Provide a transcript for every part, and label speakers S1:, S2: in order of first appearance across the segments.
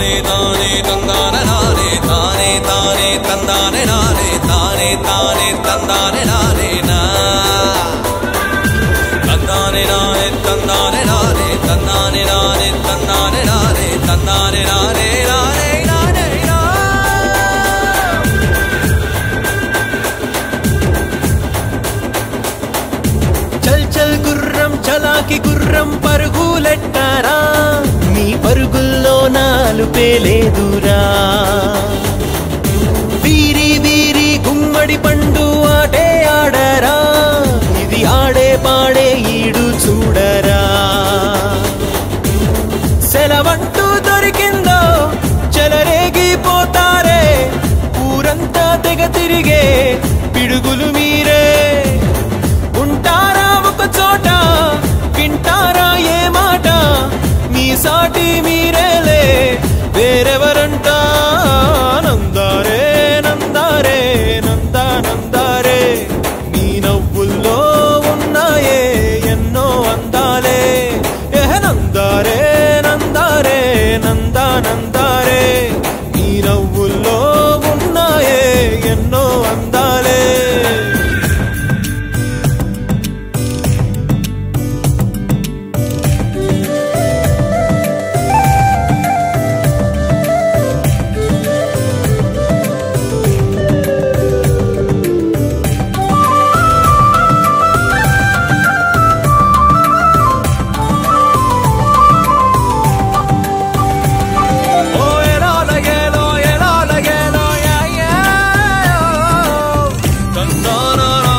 S1: తానే తానే తందానే నానే తానే తానే తందానే నానే తానే తానే తందానే నానే నా తందానే నానే తందానే నానే తందానే నానే తందానే నానే తందానే నానే నానే నానే నా
S2: చల్ చల్ గుర్రం చలాకి గుర్రం పరుగులెట్టారా నీ పరుగుల్లో నాలుపే లేదురా వీరి వీరి గుమ్మడి పండు ఆటే ఆడరా ఇది ఆడే పాడే ఈడు చూడరా సెలవంటూ దొరికిందో చెలరేగిపోతారే ఊరంతా తెగ తిరిగే పిడుగులు మీరే ఉంటారా ఒక చోట వింటారా ఏ మాట మీ సాటి మీరేలే వేరెవరంటా నందారే నందారే నందా నందారే మీ నవ్వుల్లో ఉన్నాయే ఎన్నో అందాలే ఎహ నందారే నందారే నందా నందారే మీ నవ్వుల్లో ఉన్నాయే ఎన్నో అందాలే ఓ ఎలాలగేలో ఎలాలగేలో యా యా తందనరా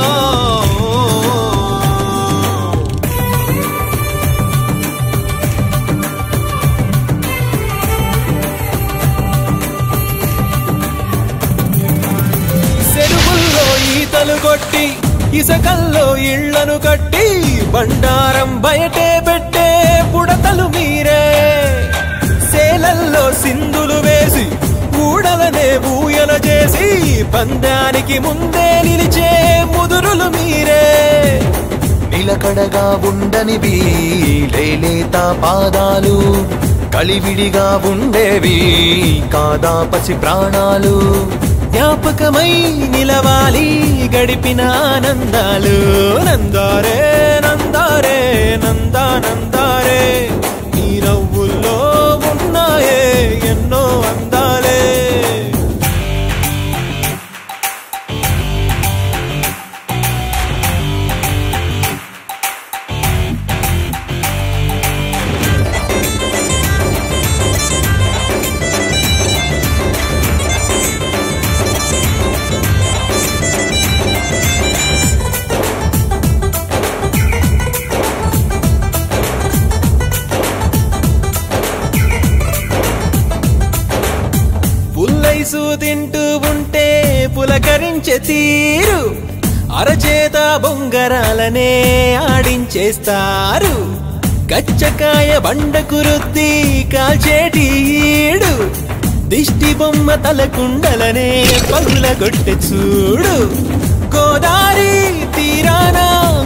S2: చెరువుల్లో ఈతలు కొట్టి ఇసకల్లో ఇళ్లను కట్టి బండారం బయటే పెట్టే పుడతలు మీరే సేలల్లో సింధులు వేసి ఊడలనే ఊయల చేసి పందానికి ముందే నిలిచే ముదురులు మీరే
S3: నిలకడగా ఉండనివి లేలేత పాదాలు కలివిడిగా ఉండేవి కాదా పసి ప్రాణాలు
S2: జ్ఞాపకమై నిలవాలి గడిపిన ఆనందాలు నందారే నందారే నందా నందారే ఈ నవ్వుల్లో ఉన్నాయే ఎన్నో అందాలే పుల్లైసు తింటూ ఉంటే పులకరించే తీరు అరచేత బొంగరాలనే ఆడించేస్తారు కచ్చకాయ బండకు రుద్ది కాల్చేటి ఈడు దిష్టి బొమ్మ తలకుండలనే పగుల కొట్టె చూడు గోదారి తీరాన